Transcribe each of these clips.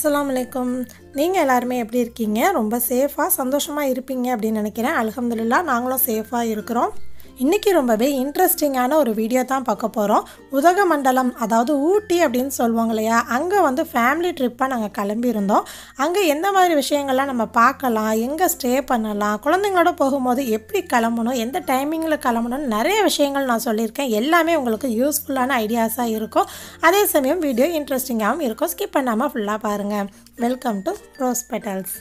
அஸ்ஸலாமு அலைக்கும் நீங்கள் எல்லாருமே எப்படி இருக்கீங்க ரொம்ப சேஃபாக சந்தோஷமாக இருப்பீங்க அப்படின்னு நினைக்கிறேன் அல்ஹம்துலில்லா நாங்களும் சேஃபாக இருக்கிறோம் இன்றைக்கி ரொம்பவே இன்ட்ரெஸ்டிங்கான ஒரு வீடியோ தான் பார்க்க போகிறோம் உதகமண்டலம் அதாவது ஊட்டி அப்படின்னு சொல்லுவாங்க இல்லையா அங்கே வந்து ஃபேமிலி ட்ரிப்பாக நாங்கள் கிளம்பியிருந்தோம் அங்கே எந்த மாதிரி விஷயங்கள்லாம் நம்ம பார்க்கலாம் எங்கே ஸ்டே பண்ணலாம் குழந்தைங்களோட போகும்போது எப்படி கிளம்பணும் எந்த டைமிங்கில் கிளம்பணும்னு நிறைய விஷயங்கள் நான் சொல்லியிருக்கேன் எல்லாமே உங்களுக்கு யூஸ்ஃபுல்லான ஐடியாஸாக இருக்கும் அதே சமயம் வீடியோ இன்ட்ரெஸ்டிங்காகவும் இருக்கும் ஸ்கிப் பண்ணாமல் ஃபுல்லாக பாருங்கள் வெல்கம் டு ரோஸ் பெட்டல்ஸ்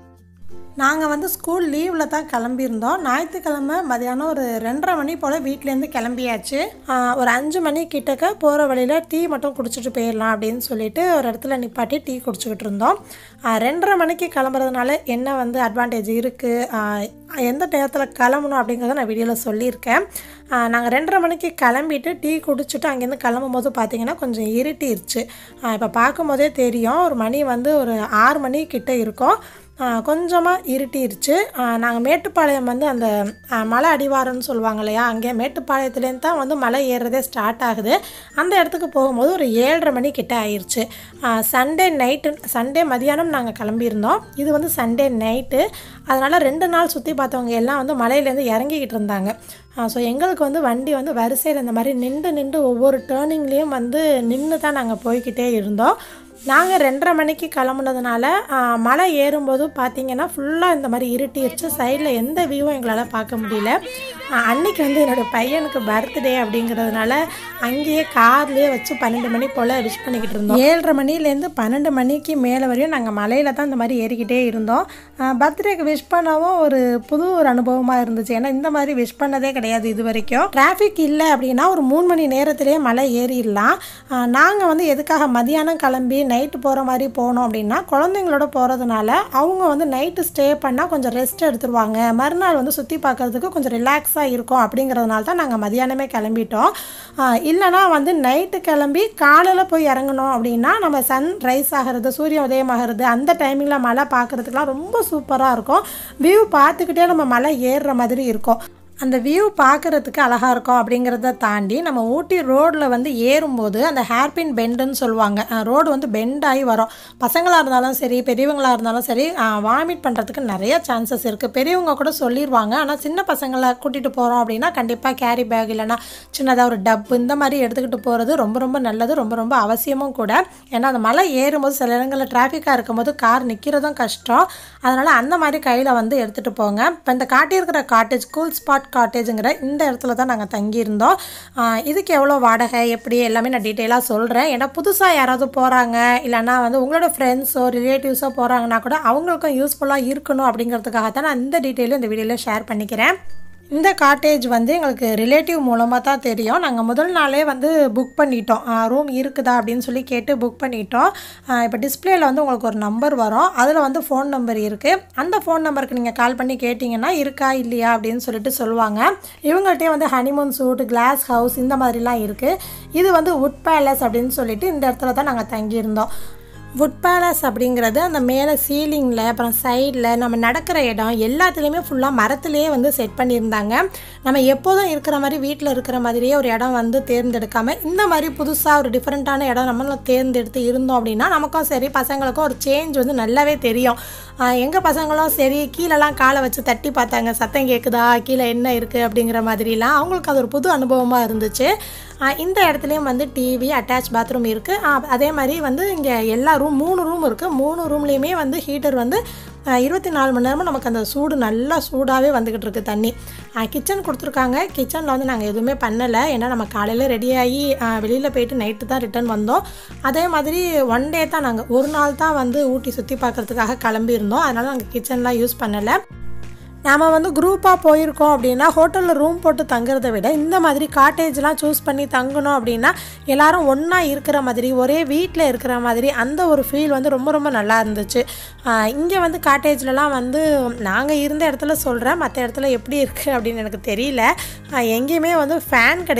நாங்கள் வந்து ஸ்கூல் லீவில் தான் கிளம்பியிருந்தோம் ஞாயிற்றுக்கிழமை மதியானம் ஒரு ரெண்டரை மணி போல் வீட்டிலேருந்து கிளம்பியாச்சு ஆஹ் ஒரு அஞ்சு மணி கிட்டக்க போகிற வழியில் டீ மட்டும் குடிச்சிட்டு போயிடலாம் அப்படின்னு சொல்லிட்டு ஒரு இடத்துல நிப்பாட்டி டீ குடிச்சிக்கிட்டு இருந்தோம் ஆஹ் ரெண்டரை மணிக்கு கிளம்புறதுனால என்ன வந்து அட்வான்டேஜ் இருக்குது எந்த நேரத்தில் கிளம்பணும் அப்படிங்கிறத நான் வீடியோவில் சொல்லியிருக்கேன் நாங்கள் ரெண்டரை மணிக்கு கிளம்பிட்டு டீ குடிச்சிட்டு அங்கேருந்து கிளம்பும் போது பார்த்தீங்கன்னா கொஞ்சம் இருட்டிருச்சு இப்போ பார்க்கும்போதே தெரியும் ஒரு மணி வந்து ஒரு ஆறு மணி கிட்ட இருக்கும் கொஞ்சமாக இருட்டிருச்சு நாங்கள் மேட்டுப்பாளையம் வந்து அந்த ஆ, மலை அடிவாரம்னு சொல்லுவாங்க இல்லையா அங்கே மேட்டுப்பாளையத்துலேருந்து தான் வந்து மலை ஏறுறதே ஸ்டார்ட் ஆகுது அந்த இடத்துக்கு போகும்போது ஒரு ஏழரை மணி கிட்ட ஆயிடுச்சு சண்டே நைட்டு சண்டே மதியானம் நாங்கள் கிளம்பியிருந்தோம் இது வந்து சண்டே நைட்டு அதனால் ரெண்டு நாள் சுற்றி பார்த்தவங்க எல்லாம் வந்து மலையிலேருந்து இறங்கிக்கிட்டு இருந்தாங்க ஸோ எங்களுக்கு வந்து வண்டி வந்து வரிசையில் இந்த மாதிரி நின்று நின்று ஒவ்வொரு டேர்னிங்லேயும் வந்து நின்று தான் நாங்கள் போய்க்கிட்டே இருந்தோம் நாங்கள் ரெண்டரை மணிக்கு கிளம்புனதுனால ஆ, மலை ஏறும்போது பார்த்தீங்கன்னா ஃபுல்லாக இந்த மாதிரி இருட்டிடுச்சு சைடில் எந்த வியூவும் எங்களால் பார்க்க முடியல ஆ, அன்னைக்கு வந்து என்னோடய பையனுக்கு பர்த்டே அப்படிங்கிறதுனால அங்கேயே கார்லேயே வச்சு பன்னெண்டு மணி போல் விஷ் பண்ணிக்கிட்டு இருந்தோம் ஏழரை மணிலேருந்து பன்னெண்டு மணிக்கு மேலே வரையும் நாங்கள் மலையில் தான் இந்த மாதிரி ஏறிக்கிட்டே இருந்தோம் பர்த்டேக்கு விஷ் பண்ணவும் ஒரு புது ஒரு அனுபவமாக இருந்துச்சு ஏன்னா இந்த மாதிரி விஷ் பண்ணதே கிடையாது இது வரைக்கும் டிராஃபிக் இல்லை அப்படின்னா ஒரு மூணு மணி நேரத்திலேயே மலை ஏறிடலாம் நாங்கள் வந்து எதுக்காக மதியானம் கிளம்பி நைட்டு போகிற மாதிரி போனோம் அப்படின்னா குழந்தைங்களோட போகிறதுனால அவங்க வந்து நைட்டு ஸ்டே பண்ணால் கொஞ்சம் ரெஸ்ட் எடுத்துருவாங்க மறுநாள் வந்து சுற்றி பார்க்கறதுக்கு கொஞ்சம் ரிலாக்ஸாக இருக்கும் அப்படிங்கிறதுனால தான் நாங்கள் மதியானமே கிளம்பிட்டோம் ஆஹ் இல்லைனா வந்து நைட்டு கிளம்பி காலையில் போய் இறங்கணும் அப்படின்னா நம்ம சன் ரைஸ் ஆகிறது சூரியன் உதயமாகிறது அந்த டைமிங்கில் மலை பார்க்குறதுக்குலாம் ரொம்ப சூப்பராக இருக்கும் வியூ பார்த்துக்கிட்டே நம்ம மலை ஏறுற மாதிரி இருக்கும் அந்த வியூ பார்க்குறதுக்கு அழகாக இருக்கும் அப்படிங்கிறத தாண்டி நம்ம ஊட்டி ரோட்டில் வந்து ஏறும்போது அந்த ஹேர்பின் பெண்டுன்னு சொல்லுவாங்க ரோடு வந்து பெண்ட் ஆகி வரும் பசங்களாக இருந்தாலும் சரி பெரியவங்களாக இருந்தாலும் சரி வாமிட் பண்ணுறதுக்கு நிறைய சான்சஸ் இருக்குது பெரியவங்க கூட சொல்லிடுவாங்க ஆனால் சின்ன பசங்களை கூட்டிகிட்டு போகிறோம் அப்படின்னா கண்டிப்பாக கேரி பேக் இல்லைன்னா சின்னதாக ஒரு டப்பு இந்த மாதிரி எடுத்துக்கிட்டு போகிறது ரொம்ப ரொம்ப நல்லது ரொம்ப ரொம்ப அவசியமும் கூட ஏன்னா அந்த மலை ஏறும்போது சில இடங்களில் டிராஃபிக்காக இருக்கும்போது கார் நிற்கிறதும் கஷ்டம் அதனால் அந்த மாதிரி கையில் வந்து எடுத்துகிட்டு போங்க இப்போ இந்த காட்டியிருக்கிற காட்டேஜ் கூல் ஸ்பாட் காட்டேஜுங்கிற இந்த இடத்துல தான் நாங்கள் தங்கியிருந்தோம் ஆஹ் இதுக்கு எவ்வளோ வாடகை எப்படி எல்லாமே நான் டீட்டெயிலாக சொல்கிறேன் ஏன்னா புதுசாக யாராவது போகிறாங்க இல்லைன்னா வந்து உங்களோட ஃப்ரெண்ட்ஸோ ரிலேட்டிவ்ஸோ போகிறாங்கன்னா கூட அவங்களுக்கும் யூஸ்ஃபுல்லாக இருக்கணும் அப்படிங்கிறதுக்காக தான் நான் இந்த டீட்டெயிலும் இந்த வீடியோவில் ஷேர் பண்ணிக்கிறேன் இந்த காட்டேஜ் வந்து எங்களுக்கு ரிலேட்டிவ் மூலமாக தான் தெரியும் நாங்கள் முதல் நாளே வந்து புக் பண்ணிட்டோம் ரூம் இருக்குதா அப்படின்னு சொல்லி கேட்டு புக் பண்ணிட்டோம் இப்போ டிஸ்பிளேல வந்து உங்களுக்கு ஒரு நம்பர் வரும் அதில் வந்து ஃபோன் நம்பர் இருக்குது அந்த ஃபோன் நம்பருக்கு நீங்கள் கால் பண்ணி கேட்டிங்கன்னா இருக்கா இல்லையா அப்படின்னு சொல்லிட்டு சொல்லுவாங்க இவங்கள்ட்டே வந்து ஹனிமூன் சூட் கிளாஸ் ஹவுஸ் இந்த மாதிரிலாம் இருக்குது இது வந்து உட் பேலஸ் அப்படின்னு சொல்லிட்டு இந்த இடத்துல தான் நாங்கள் தங்கியிருந்தோம் வுட் பேலஸ் அப்படிங்கிறது அந்த மேலே சீலிங்கில் அப்புறம் சைடில் நம்ம நடக்கிற இடம் எல்லாத்துலேயுமே ஃபுல்லாக மரத்துலேயே வந்து செட் பண்ணியிருந்தாங்க நம்ம எப்போதும் இருக்கிற மாதிரி வீட்டில் இருக்கிற மாதிரியே ஒரு இடம் வந்து தேர்ந்தெடுக்காமல் இந்த மாதிரி புதுசாக ஒரு டிஃப்ரெண்ட்டான இடம் நம்மளும் தேர்ந்தெடுத்து இருந்தோம் அப்படின்னா நமக்கும் சரி பசங்களுக்கும் ஒரு சேஞ்ச் வந்து நல்லாவே தெரியும் எங்கள் பசங்களும் சரி கீழெல்லாம் காலை வச்சு தட்டி பார்த்தாங்க சத்தம் கேட்குதா கீழே என்ன இருக்குது அப்படிங்கிற மாதிரிலாம் அவங்களுக்கு அது ஒரு புது அனுபவமாக இருந்துச்சு ஆஹ் இந்த இடத்துலையும் வந்து டிவி அட்டாச் பாத்ரூம் இருக்குது அதே மாதிரி வந்து இங்கே எல்லா ரூம் மூணு ரூம் இருக்குது மூணு ரூம்லேயுமே வந்து ஹீட்டர் வந்து இருபத்தி நாலு மணி நேரமும் நமக்கு அந்த சூடு நல்லா சூடாகவே வந்துக்கிட்டு இருக்கு தண்ணி கிச்சன் கொடுத்துருக்காங்க கிச்சனில் வந்து நாங்கள் எதுவுமே பண்ணலை ஏன்னா நம்ம காலையில் ரெடியாகி வெளியில் போயிட்டு நைட்டு தான் ரிட்டர்ன் வந்தோம் அதே மாதிரி ஒன் டே தான் நாங்கள் ஒரு நாள் தான் வந்து ஊட்டி சுற்றி பார்க்குறதுக்காக கிளம்பியிருந்தோம் அதனால் நாங்கள் கிச்சன்லாம் யூஸ் பண்ணலை நாம் வந்து குரூப்பாக போயிருக்கோம் அப்படின்னா ஹோட்டலில் ரூம் போட்டு தங்குறதை விட இந்த மாதிரி காட்டேஜ்லாம் சூஸ் பண்ணி தங்கணும் அப்படின்னா எல்லாரும் ஒன்றா இருக்கிற மாதிரி ஒரே வீட்டில் இருக்கிற மாதிரி அந்த ஒரு ஃபீல் வந்து ரொம்ப ரொம்ப நல்லா இருந்துச்சு இங்கே வந்து காட்டேஜ்லலாம் வந்து நாங்கள் இருந்த இடத்துல சொல்கிறேன் மற்ற இடத்துல எப்படி இருக்குது அப்படின்னு எனக்கு தெரியல ஆஹ் எங்கேயுமே வந்து ஃபேன் கிடையாது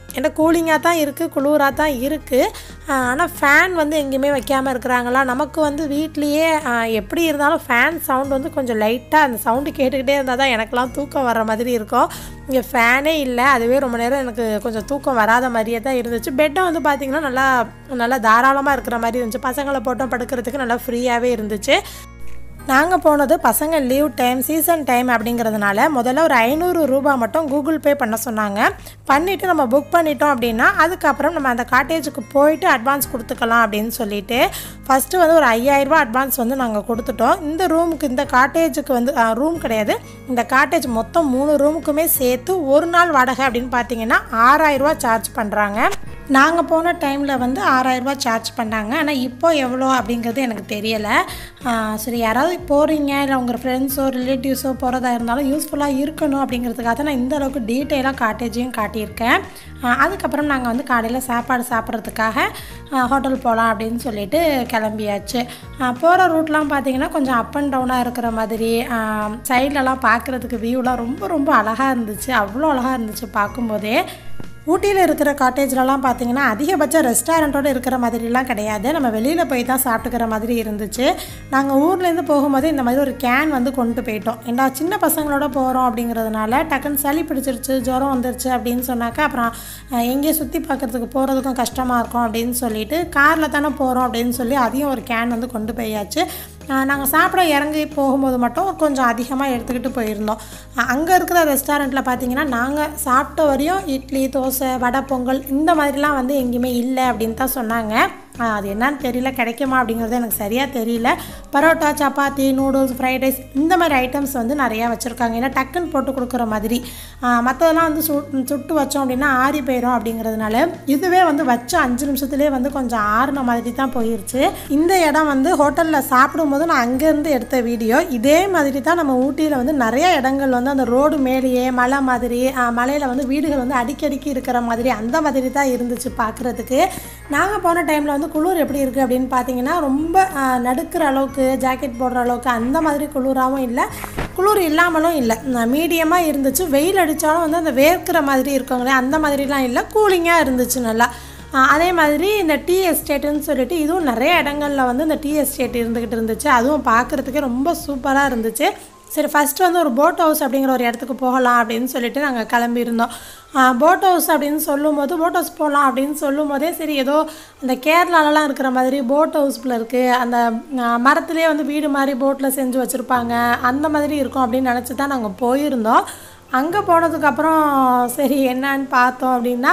ஏன்னா கூலிங்காக தான் இருக்குது குளிராக தான் இருக்குது ஆனால் ஃபேன் வந்து எங்கேயுமே வைக்காமல் இருக்கிறாங்களா நமக்கு வந்து வீட்லேயே எப்படி இருந்தாலும் ஃபேன் சவுண்ட் வந்து கொஞ்சம் லைட்டாக அந்த சவுண்டு கேட்டுக்கிட்டே இருந்தால் தான் எனக்கெலாம் தூக்கம் வர்ற மாதிரி இருக்கும் இங்கே ஃபேனே இல்லை அதுவே ரொம்ப நேரம் எனக்கு கொஞ்சம் தூக்கம் வராத மாதிரியே தான் இருந்துச்சு பெட்டை வந்து பார்த்திங்கன்னா நல்லா நல்லா தாராளமாக இருக்கிற மாதிரி இருந்துச்சு பசங்களை போட்டோம் படுக்கிறதுக்கு நல்லா ஃப்ரீயாகவே இருந்துச்சு நாங்கள் போனது பசங்க லீவ் டைம் சீசன் டைம் அப்படிங்கிறதுனால முதல்ல ஒரு ஐநூறு ரூபா மட்டும் கூகுள் பே பண்ண சொன்னாங்க பண்ணிவிட்டு நம்ம புக் பண்ணிட்டோம் அப்படின்னா அதுக்கப்புறம் நம்ம அந்த காட்டேஜுக்கு போயிட்டு அட்வான்ஸ் கொடுத்துக்கலாம் அப்படின்னு சொல்லிட்டு ஃபஸ்ட்டு வந்து ஒரு ஐயாயிரரூபா அட்வான்ஸ் வந்து நாங்கள் கொடுத்துட்டோம் இந்த ரூமுக்கு இந்த காட்டேஜுக்கு வந்து ரூம் கிடையாது இந்த காட்டேஜ் மொத்தம் மூணு ரூமுக்குமே சேர்த்து ஒரு நாள் வாடகை அப்படின்னு பார்த்தீங்கன்னா ஆறாயிரரூபா சார்ஜ் பண்ணுறாங்க நாங்கள் போன டைமில் வந்து ஆறாயிரரூபா சார்ஜ் பண்ணாங்க ஆனால் இப்போ எவ்வளோ அப்படிங்கிறது எனக்கு தெரியலை சரி யாராவது போகிறீங்க இல்லை உங்கள் ஃப்ரெண்ட்ஸோ ரிலேட்டிவ்ஸோ போகிறதா இருந்தாலும் யூஸ்ஃபுல்லாக இருக்கணும் அப்படிங்கிறதுக்காக தான் நான் இந்த அளவுக்கு டீட்டெயிலாக காட்டேஜையும் காட்டியிருக்கேன் அதுக்கப்புறம் நாங்கள் வந்து காலையில் சாப்பாடு சாப்பிட்றதுக்காக ஹோட்டல் போகலாம் அப்படின்னு சொல்லிட்டு கிளம்பியாச்சு போகிற ரூட்லாம் பார்த்தீங்கன்னா கொஞ்சம் அப் அண்ட் டவுனாக இருக்கிற மாதிரி சைட்லலாம் பார்க்குறதுக்கு வியூலாம் ரொம்ப ரொம்ப அழகாக இருந்துச்சு அவ்வளோ அழகாக இருந்துச்சு பார்க்கும்போதே ஊட்டியில் இருக்கிற காட்டேஜ்லலாம் பார்த்தீங்கன்னா அதிகபட்ச ரெஸ்டாரண்ட்டோடு இருக்கிற மாதிரிலாம் கிடையாது நம்ம வெளியில் போய் தான் சாப்பிட்டுக்கிற மாதிரி இருந்துச்சு நாங்கள் ஊர்லேருந்து போகும்போது இந்த மாதிரி ஒரு கேன் வந்து கொண்டு போயிட்டோம் ஏன்னா சின்ன பசங்களோட போகிறோம் அப்படிங்கிறதுனால டக்குன்னு சளி பிடிச்சிருச்சு ஜுரம் வந்துருச்சு அப்படின்னு சொன்னாக்கா அப்புறம் எங்கேயும் சுற்றி பார்க்குறதுக்கு போகிறதுக்கும் கஷ்டமாக இருக்கும் அப்படின்னு சொல்லிட்டு காரில் தானே போகிறோம் அப்படின்னு சொல்லி அதையும் ஒரு கேன் வந்து கொண்டு போயாச்சு நாங்கள் சாப்பிட இறங்கி போகும்போது மட்டும் கொஞ்சம் அதிகமாக எடுத்துக்கிட்டு போயிருந்தோம் அங்கே இருக்கிற ரெஸ்டாரண்ட்டில் பார்த்தீங்கன்னா நாங்கள் சாப்பிட்ட வரையும் இட்லி தோசை வடை பொங்கல் இந்த மாதிரிலாம் வந்து எங்கேயுமே இல்லை அப்படின்னு தான் சொன்னாங்க அது என்னன்னு தெரியல கிடைக்குமா அப்படிங்கிறது எனக்கு சரியாக தெரியல parotta chapati noodles fried rice இந்த மாதிரி ஐட்டம்ஸ் வந்து நிறையா வச்சுருக்காங்க ஏன்னா டக்குன்னு போட்டு கொடுக்குற மாதிரி மற்றதெல்லாம் வந்து சு சுட்டு வச்சோம் அப்படின்னா ஆறி போயிடும் அப்படிங்கிறதுனால இதுவே வந்து வச்ச அஞ்சு நிமிஷத்துலேயே வந்து கொஞ்சம் ஆறின மாதிரி தான் போயிருச்சு இந்த இடம் வந்து ஹோட்டலில் சாப்பிடும்போது நான் அங்கேருந்து எடுத்த வீடியோ இதே மாதிரி தான் நம்ம ஊட்டியில் வந்து நிறைய இடங்கள் வந்து அந்த ரோடு மேலேயே மலை மாதிரி மலையில் வந்து வீடுகள் வந்து அடிக்கடிக்கு இருக்கிற மாதிரி அந்த மாதிரி தான் இருந்துச்சு பார்க்குறதுக்கு நாங்கள் போன டைமில் வந்து குளிர் எப்படி இருக்குது அப்படின்னு பார்த்தீங்கன்னா ரொம்ப நடுக்கிற அளவுக்கு ஜாக்கெட் போடுற அளவுக்கு அந்த மாதிரி குளிராகவும் இல்லை குளிர் இல்லாமலும் இல்லை மீடியமாக இருந்துச்சு வெயில் அடித்தாலும் வந்து அந்த வேர்க்கிற மாதிரி இருக்கவங்களே அந்த மாதிரிலாம் இல்லை கூலிங்காக இருந்துச்சு நல்லா அதே மாதிரி இந்த டீ எஸ்டேட்டுன்னு சொல்லிட்டு இதுவும் நிறைய இடங்களில் வந்து இந்த டீ எஸ்டேட் இருந்துக்கிட்டு இருந்துச்சு அதுவும் பார்க்குறதுக்கே ரொம்ப சூப்பராக இருந்துச்சு சரி ஃபஸ்ட்டு வந்து ஒரு போட் ஹவுஸ் அப்படிங்கிற ஒரு இடத்துக்கு போகலாம் அப்படின்னு சொல்லிட்டு நாங்கள் கிளம்பியிருந்தோம் போட் ஹவுஸ் அப்படின்னு சொல்லும்போது போட் ஹவுஸ் போகலாம் அப்படின்னு சொல்லும் போதே சரி ஏதோ அந்த கேரளாலலாம் இருக்கிற மாதிரி போட் ஹவுஸ்ல இருக்குது அந்த மரத்துலேயே வந்து வீடு மாதிரி போட்டில் செஞ்சு வச்சுருப்பாங்க அந்த மாதிரி இருக்கும் அப்படின்னு நினச்சி தான் நாங்கள் போயிருந்தோம் அங்கே போனதுக்கப்புறம் சரி என்னன்னு பார்த்தோம் அப்படின்னா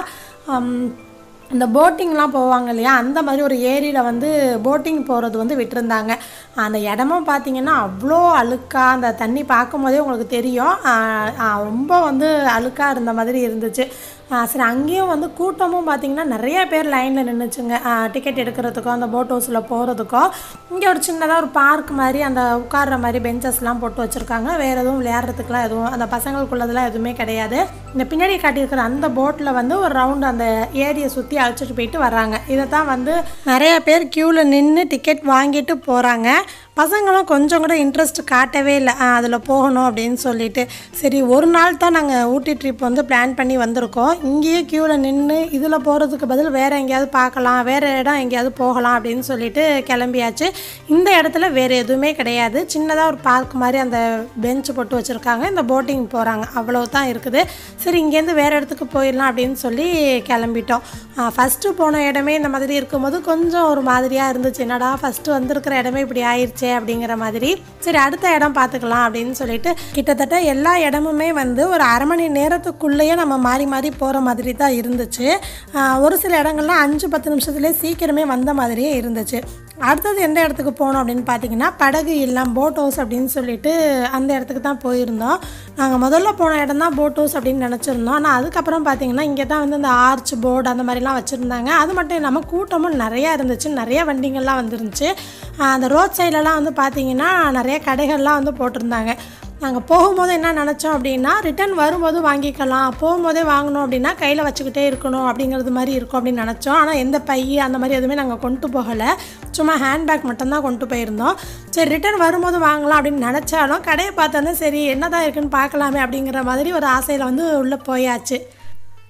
இந்த போட்டிங்லாம் போவாங்க இல்லையா அந்த மாதிரி ஒரு ஏரியில் வந்து போட்டிங் போகிறது வந்து விட்டுருந்தாங்க அந்த இடமும் பார்த்தீங்கன்னா அவ்வளோ அழுக்காக அந்த தண்ணி பார்க்கும் போதே உங்களுக்கு தெரியும் ரொம்ப வந்து அழுக்காக இருந்த மாதிரி இருந்துச்சு சரி அங்கேயும் வந்து கூட்டமும் பார்த்திங்கன்னா நிறைய பேர் லைனில் நின்றுச்சுங்க டிக்கெட் எடுக்கிறதுக்கோ அந்த போட் ஹவுஸில் போகிறதுக்கோ இங்கே ஒரு சின்னதாக ஒரு பார்க் மாதிரி அந்த உட்கார்ற மாதிரி பெஞ்சஸ்லாம் போட்டு வச்சுருக்காங்க வேறு எதுவும் விளையாடுறதுக்குலாம் எதுவும் அந்த பசங்களுக்குள்ளதெல்லாம் எதுவுமே கிடையாது இந்த பின்னாடி காட்டியிருக்கிற அந்த போட்டில் வந்து ஒரு ரவுண்டு அந்த ஏரியை சுற்றி அழைச்சிட்டு போயிட்டு வர்றாங்க இதை தான் வந்து நிறைய பேர் க்யூவில் நின்று டிக்கெட் வாங்கிட்டு போகிறாங்க பசங்களும் கொஞ்சம் கூட இன்ட்ரெஸ்ட் காட்டவே இல்லை அதில் போகணும் அப்படின்னு சொல்லிட்டு சரி ஒரு நாள் தான் நாங்கள் ஊட்டி ட்ரிப் வந்து பிளான் பண்ணி வந்திருக்கோம் இங்கேயே க்யூவில் நின்று இதில் போகிறதுக்கு பதில் வேறு எங்கேயாவது பார்க்கலாம் வேறு இடம் எங்கேயாவது போகலாம் அப்படின்னு சொல்லிட்டு கிளம்பியாச்சு இந்த இடத்துல வேறு எதுவுமே கிடையாது சின்னதாக ஒரு பார்க் மாதிரி அந்த பெஞ்ச் போட்டு வச்சுருக்காங்க இந்த போட்டிங் போகிறாங்க அவ்வளோ தான் இருக்குது சரி இங்கேருந்து வேறு இடத்துக்கு போயிடலாம் அப்படின்னு சொல்லி கிளம்பிட்டோம் ஃபஸ்ட்டு போன இடமே இந்த மாதிரி இருக்கும்போது கொஞ்சம் ஒரு மாதிரியாக இருந்துச்சு என்னடா ஃபஸ்ட்டு வந்திருக்கிற இடமே இப்படி ஆயிடுச்சு அப்படிங்கிற மாதிரி சரி அடுத்த இடம் பார்த்துக்கலாம் அப்படின்னு சொல்லிட்டு கிட்டத்தட்ட எல்லா இடமுமே வந்து ஒரு அரை மணி நேரத்துக்குள்ளேயே நம்ம மாறி மாறி போகிற மாதிரி தான் இருந்துச்சு ஒரு சில இடங்கள்லாம் அஞ்சு பத்து நிமிஷத்துலேயே சீக்கிரமே வந்த மாதிரியே இருந்துச்சு அடுத்தது எந்த இடத்துக்கு போனோம் அப்படின்னு பார்த்தீங்கன்னா படகு இல்லம் போட் ஹவுஸ் அப்படின்னு சொல்லிட்டு அந்த இடத்துக்கு தான் போயிருந்தோம் நாங்கள் முதல்ல போன இடம் தான் போட் ஹவுஸ் அப்படின்னு நினச்சிருந்தோம் ஆனால் அதுக்கப்புறம் பார்த்தீங்கன்னா இங்கே தான் வந்து இந்த ஆர்ச் போர்டு அந்த மாதிரிலாம் வச்சுருந்தாங்க அது மட்டும் இல்லாமல் கூட்டமும் நிறையா இருந்துச்சு நிறைய வண்டிங்கள்லாம் வந்துருந்துச்சு அந்த ரோட் சைட்லலாம் வந்து பார்த்தீங்கன்னா நிறைய கடைகள்லாம் வந்து போட்டிருந்தாங்க நாங்கள் போகும்போது என்ன நினச்சோம் அப்படின்னா ரிட்டர்ன் வரும்போது வாங்கிக்கலாம் போகும்போதே வாங்கணும் அப்படின்னா கையில் வச்சுக்கிட்டே இருக்கணும் அப்படிங்கிறது மாதிரி இருக்கும் அப்படின்னு நினச்சோம் ஆனால் எந்த பை அந்த மாதிரி எதுவுமே நாங்கள் கொண்டு போகலை சும்மா ஹேண்ட்பேக் மட்டும்தான் கொண்டு போயிருந்தோம் சரி ரிட்டர்ன் வரும்போது வாங்கலாம் அப்படின்னு நினச்சாலும் கடையை பார்த்தோன்னே சரி என்ன தான் இருக்குன்னு பார்க்கலாமே அப்படிங்கிற மாதிரி ஒரு ஆசையில் வந்து உள்ளே போயாச்சு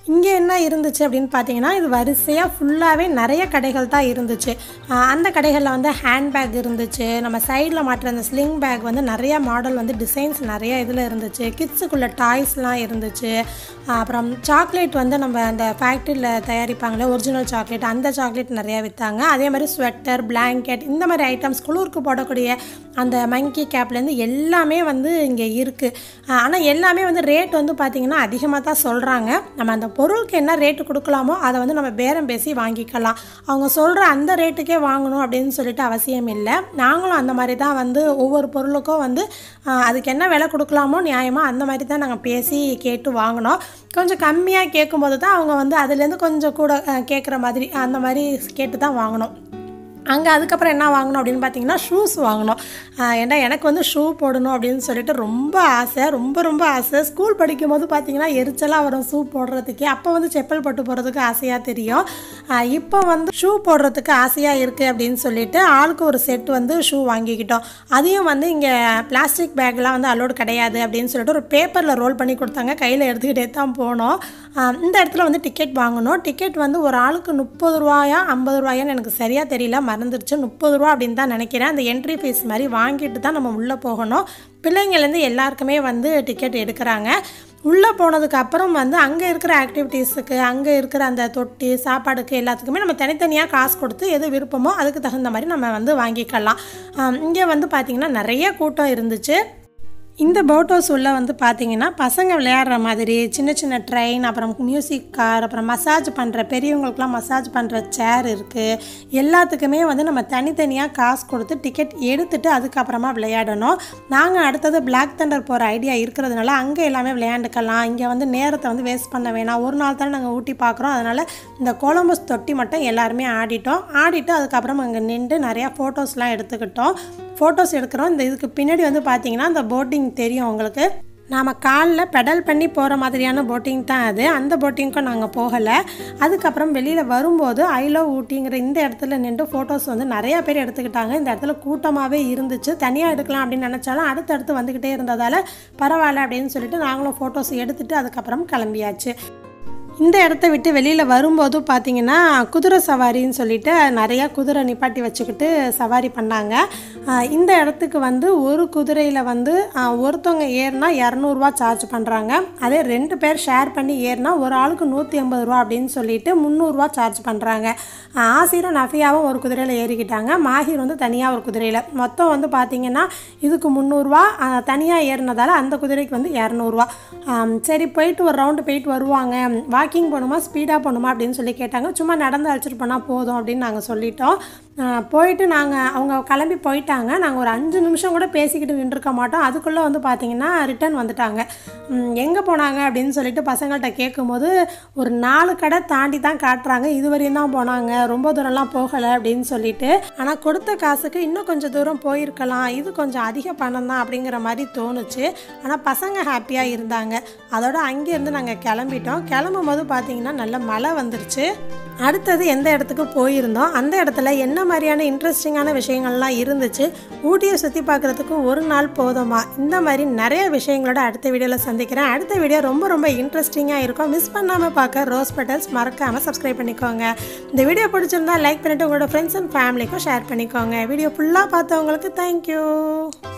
இங்கே என்ன இருந்துச்சு அப்படின்னு பார்த்தீங்கன்னா இது வரிசையாக ஃபுல்லாகவே நிறைய கடைகள் தான் இருந்துச்சு ஆஹ் அந்த கடைகளில் வந்து ஹேண்ட்பேக் இருந்துச்சு நம்ம சைடில் மாட்டுற அந்த ஸ்லிங் பேக் வந்து நிறைய மாடல் வந்து டிசைன்ஸ் நிறைய இதில் இருந்துச்சு கிட்ஸுக்குள்ள டாய்ஸ்லாம் இருந்துச்சு ஆஹ் அப்புறம் சாக்லேட் வந்து நம்ம அந்த ஃபேக்ட்ரியில் தயாரிப்பாங்களே ஒரிஜினல் சாக்லேட் அந்த சாக்லேட் நிறையா விற்றாங்க அதே மாதிரி ஸ்வெட்டர் பிளாங்கெட் இந்த மாதிரி ஐட்டம்ஸ் குளிருக்கு போடக்கூடிய அந்த மங்கி கேப்லேருந்து எல்லாமே வந்து இங்கே இருக்குது ஆனால் எல்லாமே வந்து ரேட் வந்து பார்த்திங்கன்னா அதிகமாக தான் சொல்கிறாங்க நம்ம அந்த பொருளுக்கு என்ன ரேட்டு கொடுக்கலாமோ அதை வந்து நம்ம பேரம் பேசி வாங்கிக்கலாம் அவங்க சொல்கிற அந்த ரேட்டுக்கே வாங்கணும் அப்படின்னு சொல்லிட்டு அவசியம் இல்லை நாங்களும் அந்த மாதிரி தான் வந்து ஒவ்வொரு பொருளுக்கும் வந்து ஆஹ், அதுக்கு என்ன விலை கொடுக்கலாமோ நியாயமாக அந்த மாதிரி தான் நாங்கள் பேசி கேட்டு வாங்கினோம் கொஞ்சம் கம்மியாக கேட்கும்போது தான் அவங்க வந்து அதுலேருந்து கொஞ்சம் கூட ஆஹ், கேட்குற மாதிரி அந்த மாதிரி கேட்டு தான் வாங்கினோம் அங்கே அதுக்கப்புறம் என்ன வாங்கணும் அப்படின்னு பார்த்தீங்கன்னா ஷூஸ் வாங்கினோம் ஆஹ் ஏன்னா எனக்கு வந்து ஷூ போடணும் அப்படின்னு சொல்லிட்டு ரொம்ப ஆசை ரொம்ப ரொம்ப ஆசை ஸ்கூல் படிக்கும் போது பார்த்தீங்கன்னா எரிச்சலாக வரும் ஷூ போடுறதுக்கே அப்போ வந்து செப்பல் போட்டு போகிறதுக்கு ஆசையாக தெரியும் ஆஹ் இப்போ வந்து ஷூ போடுறதுக்கு ஆசையாக இருக்குது அப்படின்னு சொல்லிட்டு ஆளுக்கு ஒரு செட் வந்து ஷூ வாங்கிக்கிட்டோம் அதையும் வந்து இங்கே பிளாஸ்டிக் பேக்லாம் வந்து அலோடு கிடையாது அப்படின்னு சொல்லிட்டு ஒரு பேப்பரில் ரோல் பண்ணி கொடுத்தாங்க கையில் எடுத்துக்கிட்டே தான் போனோம் ஆஹ் இந்த இடத்துல வந்து டிக்கெட் வாங்கணும் டிக்கெட் வந்து ஒரு ஆளுக்கு முப்பது ரூபாயா ஐம்பது ரூபாயான்னு எனக்கு சரியாக தெரியல மறந்துடுச்சு முப்பது ரூபா அப்படின்னு தான் நினைக்கிறேன் அந்த என்ட்ரி ஃபீஸ் மாதிரி வாங்கிட்டு தான் நம்ம உள்ளே போகணும் பிள்ளைங்கள்லேருந்து எல்லாருக்குமே வந்து டிக்கெட் எடுக்கிறாங்க உள்ளே போனதுக்கு அப்புறம் வந்து அங்கே இருக்கிற ஆக்டிவிட்டீஸுக்கு அங்கே இருக்கிற அந்த தொட்டி சாப்பாடுக்கு எல்லாத்துக்குமே நம்ம தனித்தனியாக காசு கொடுத்து எது விருப்பமோ அதுக்கு தகுந்த மாதிரி நம்ம வந்து வாங்கிக்கலாம் இங்கே வந்து பார்த்திங்கன்னா நிறைய கூட்டம் இருந்துச்சு இந்த போட் ஹவுஸ் உள்ள வந்து பார்த்தீங்கன்னா பசங்க விளையாடுற மாதிரி சின்ன சின்ன ட்ரெயின் அப்புறம் மியூசிக் கார் அப்புறம் மசாஜ் பண்ணுற பெரியவங்களுக்குலாம் மசாஜ் பண்ணுற சேர் இருக்குது எல்லாத்துக்குமே வந்து நம்ம தனித்தனியாக காசு கொடுத்து டிக்கெட் எடுத்துட்டு அதுக்கப்புறமா விளையாடணும் நாங்கள் அடுத்தது பிளாக் தண்டர் போகிற ஐடியா இருக்கிறதுனால அங்கே எல்லாமே விளையாண்டுக்கலாம் இங்கே வந்து நேரத்தை வந்து வேஸ்ட் பண்ண வேணாம் ஒரு நாள் தானே நாங்கள் ஊட்டி பார்க்குறோம் அதனால் இந்த கொலம்பஸ் தொட்டி மட்டும் எல்லாருமே ஆடிட்டோம் ஆடிட்டு அதுக்கப்புறம் அங்கே நின்று நிறையா ஃபோட்டோஸ்லாம் எடுத்துக்கிட்டோம் ஃபோட்டோஸ் எடுக்கிறோம் இந்த இதுக்கு பின்னாடி வந்து பார்த்தீங்கன்னா இந்த போட்டிங் தெரியும் உங்களுக்கு நாம் காலில் பெடல் பண்ணி போகிற மாதிரியான போட்டிங் தான் அது அந்த போட்டிங்க்கும் நாங்கள் போகலை அதுக்கப்புறம் வெளியில் வரும்போது ஐ லவ் ஊட்டிங்கிற இந்த இடத்துல நின்று ஃபோட்டோஸ் வந்து நிறையா பேர் எடுத்துக்கிட்டாங்க இந்த இடத்துல கூட்டமாகவே இருந்துச்சு தனியாக எடுக்கலாம் அப்படின்னு நினச்சாலும் அடுத்தடுத்து வந்துக்கிட்டே இருந்ததால் பரவாயில்ல அப்படின்னு சொல்லிட்டு நாங்களும் ஃபோட்டோஸ் எடுத்துகிட்டு அதுக்கப்புறம் கிளம்பியாச்சு இந்த இடத்த விட்டு வெளியில் வரும்போது பார்த்தீங்கன்னா குதிரை சவாரின்னு சொல்லிட்டு நிறையா குதிரை நிப்பாட்டி வச்சுக்கிட்டு சவாரி பண்ணாங்க ஆஹ் இந்த இடத்துக்கு வந்து ஒரு குதிரையில் வந்து ஆஹ் ஒருத்தவங்க ஏறினா இரநூறுவா சார்ஜ் பண்ணுறாங்க அதே ரெண்டு பேர் ஷேர் பண்ணி ஏறினா ஒரு ஆளுக்கு நூற்றி ஐம்பது ரூபா அப்படின்னு சொல்லிட்டு முந்நூறுரூவா சார்ஜ் பண்ணுறாங்க ஆசிரும் நஃபியாவும் ஒரு குதிரையில் ஏறிக்கிட்டாங்க மாஹிர் வந்து தனியாக ஒரு குதிரையில் மொத்தம் வந்து பார்த்தீங்கன்னா இதுக்கு முந்நூறுரூவா தனியாக ஏறினதால அந்த குதிரைக்கு வந்து இரநூறுவா சரி போயிட்டு ஒரு ரவுண்டு போயிட்டு வருவாங்க வாக்கிங் போகணுமா ஸ்பீடாக போகணுமா அப்படின்னு சொல்லி கேட்டாங்க சும்மா நடந்து அழைச்சிட்டு போனால் போதும் அப்படின்னு நாங்கள் சொல்லிட்டோம் ஆஹ் போயிட்டு நாங்கள் அவங்க கிளம்பி போயிட்டாங்க நாங்கள் ஒரு அஞ்சு நிமிஷம் கூட பேசிக்கிட்டு நின்றுருக்க மாட்டோம் அதுக்குள்ளே வந்து பார்த்தீங்கன்னா ரிட்டர்ன் வந்துட்டாங்க எங்கே போனாங்க அப்படின்னு சொல்லிட்டு பசங்கள்கிட்ட கேட்கும்போது ஒரு நாலு கடை தாண்டி தான் காட்டுறாங்க இதுவரையும் தான் போனாங்க ரொம்ப தூரம்லாம் போகலை அப்படின்னு சொல்லிட்டு ஆனால் கொடுத்த காசுக்கு இன்னும் கொஞ்சம் தூரம் போயிருக்கலாம் இது கொஞ்சம் அதிக பணம் தான் அப்படிங்கிற மாதிரி தோணுச்சு ஆனால் பசங்க ஹாப்பியாக இருந்தாங்க அதோட அங்கேருந்து நாங்கள் கிளம்பிட்டோம் கிளம்பும் போது பார்த்தீங்கன்னா நல்ல மழை வந்துருச்சு அடுத்தது எந்த இடத்துக்கு போயிருந்தோம் அந்த இடத்துல என்ன மாதிரியான இன்ட்ரெஸ்டிங்கான விஷயங்கள்லாம் இருந்துச்சு ஊட்டியை சுற்றி பார்க்குறதுக்கு ஒரு நாள் போதுமா இந்த மாதிரி நிறைய விஷயங்களோட அடுத்த வீடியோவில் சந்திக்கிறேன் அடுத்த வீடியோ ரொம்ப ரொம்ப இன்ட்ரெஸ்டிங்காக இருக்கும் மிஸ் பண்ணாமல் பார்க்க ரோஸ் பெட்டல்ஸ் மறக்காமல் சப்ஸ்கிரைப் பண்ணிக்கோங்க இந்த வீடியோ பிடிச்சிருந்தா லைக் பண்ணிவிட்டு உங்களோட ஃப்ரெண்ட்ஸ் அண்ட் ஃபேமிலிக்கும் ஷேர் பண்ணிக்கோங்க வீடியோ ஃபுல்லாக பார்த்தவங்களுக்கு தேங்க்யூ